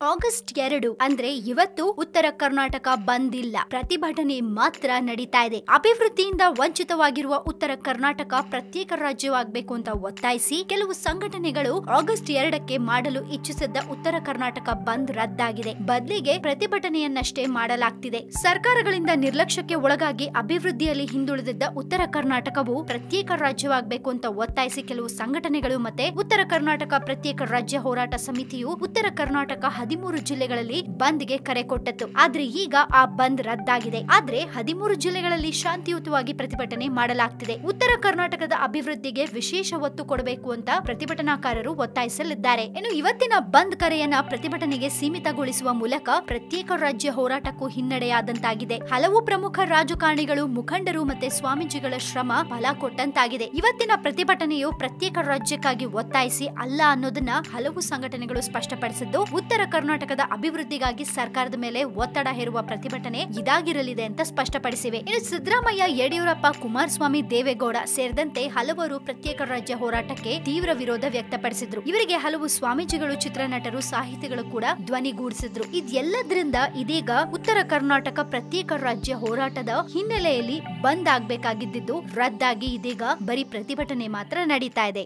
August ಎರಡು ಅಂದ್ರೆ ಇವತ್ತು ಉತ್ತರ ಕರ್ನಾಟಕ ಬಂದ್ ಇಲ್ಲ ಪ್ರತಿಭಟನೆ ಮಾತ್ರ ನಡೀತಾ ಇದೆ ಅಭಿವೃದ್ಧಿಯಿಂದ ವಂಚಿತವಾಗಿರುವ ಉತ್ತರ ಕರ್ನಾಟಕ ಪ್ರತ್ಯೇಕ ರಾಜ್ಯವಾಗಬೇಕು ಅಂತ ಒತ್ತಾಯಿಸಿ ಕೆಲವು ಸಂಘಟನೆಗಳು ಆಗಸ್ಟ್ ಎರಡಕ್ಕೆ ಮಾಡಲು ಇಚ್ಛಿಸಿದ್ದ ಉತ್ತರ ಕರ್ನಾಟಕ ಬಂದ್ ರದ್ದಾಗಿದೆ ಬದಲಿಗೆ ಪ್ರತಿಭಟನೆಯನ್ನಷ್ಟೇ ಮಾಡಲಾಗ್ತಿದೆ ಸರ್ಕಾರಗಳಿಂದ ನಿರ್ಲಕ್ಷ್ಯಕ್ಕೆ ಒಳಗಾಗಿ ಅಭಿವೃದ್ಧಿಯಲ್ಲಿ ಹಿಂದುಳಿದಿದ್ದ ಉತ್ತರ ಕರ್ನಾಟಕವು ಪ್ರತ್ಯೇಕ ರಾಜ್ಯವಾಗಬೇಕು ಅಂತ ಒತ್ತಾಯಿಸಿ ಕೆಲವು ಸಂಘಟನೆಗಳು ಮತ್ತೆ ಉತ್ತರ ಕರ್ನಾಟಕ ಪ್ರತ್ಯೇಕ ರಾಜ್ಯ ಹೋರಾಟ ಸಮಿತಿಯು ಉತ್ತರ ಕರ್ನಾಟಕ ಹದಿಮೂರು ಜಿಲ್ಲೆಗಳಲ್ಲಿ ಬಂದ್ಗೆ ಕರೆ ಕೊಟ್ಟದ್ದು ಆದ್ರೆ ಈಗ ಆ ಬಂದ್ ರದ್ದಾಗಿದೆ ಆದ್ರೆ ಹದಿಮೂರು ಜಿಲ್ಲೆಗಳಲ್ಲಿ ಶಾಂತಿಯುತವಾಗಿ ಪ್ರತಿಭಟನೆ ಮಾಡಲಾಗ್ತಿದೆ ಉತ್ತರ ಕರ್ನಾಟಕದ ಅಭಿವೃದ್ಧಿಗೆ ವಿಶೇಷ ಒತ್ತು ಕೊಡಬೇಕು ಅಂತ ಪ್ರತಿಭಟನಾಕಾರರು ಒತ್ತಾಯಿಸಲಿದ್ದಾರೆ ಇನ್ನು ಇವತ್ತಿನ ಬಂದ್ ಕರೆಯನ್ನ ಪ್ರತಿಭಟನೆಗೆ ಸೀಮಿತಗೊಳಿಸುವ ಮೂಲಕ ಪ್ರತ್ಯೇಕ ರಾಜ್ಯ ಹೋರಾಟಕ್ಕೂ ಹಿನ್ನಡೆಯಾದಂತಾಗಿದೆ ಹಲವು ಪ್ರಮುಖ ರಾಜಕಾರಣಿಗಳು ಮುಖಂಡರು ಮತ್ತೆ ಸ್ವಾಮೀಜಿಗಳ ಶ್ರಮ ಫಲ ಕೊಟ್ಟಂತಾಗಿದೆ ಇವತ್ತಿನ ಪ್ರತಿಭಟನೆಯು ಪ್ರತ್ಯೇಕ ರಾಜ್ಯಕ್ಕಾಗಿ ಒತ್ತಾಯಿಸಿ ಅಲ್ಲ ಅನ್ನೋದನ್ನ ಹಲವು ಸಂಘಟನೆಗಳು ಸ್ಪಷ್ಟಪಡಿಸಿದ್ದು ಉತ್ತರ ಕರ್ನಾಟಕದ ಅಭಿವೃದ್ಧಿಗಾಗಿ ಸರ್ಕಾರದ ಮೇಲೆ ಒತ್ತಡ ಹೇರುವ ಪ್ರತಿಭಟನೆ ಇದಾಗಿರಲಿದೆ ಅಂತ ಸ್ಪಷ್ಟಪಡಿಸಿವೆ ಇನ್ನು ಸಿದ್ದರಾಮಯ್ಯ ಯಡಿಯೂರಪ್ಪ ಕುಮಾರಸ್ವಾಮಿ ದೇವೇಗೌಡ ಸೇರಿದಂತೆ ಹಲವರು ಪ್ರತ್ಯೇಕ ರಾಜ್ಯ ಹೋರಾಟಕ್ಕೆ ತೀವ್ರ ವಿರೋಧ ವ್ಯಕ್ತಪಡಿಸಿದ್ರು ಇವರಿಗೆ ಹಲವು ಸ್ವಾಮೀಜಿಗಳು ಚಿತ್ರನಟರು ಸಾಹಿತಿಗಳು ಕೂಡ ಧ್ವನಿಗೂಡಿಸಿದ್ರು ಇದೆಲ್ಲದ್ರಿಂದ ಇದೀಗ ಉತ್ತರ ಕರ್ನಾಟಕ ಪ್ರತ್ಯೇಕ ರಾಜ್ಯ ಹೋರಾಟದ ಹಿನ್ನೆಲೆಯಲ್ಲಿ ಬಂದ್ ಆಗ್ಬೇಕಾಗಿದ್ದು ರದ್ದಾಗಿ ಇದೀಗ ಬರೀ ಪ್ರತಿಭಟನೆ ಮಾತ್ರ ನಡೀತಾ ಇದೆ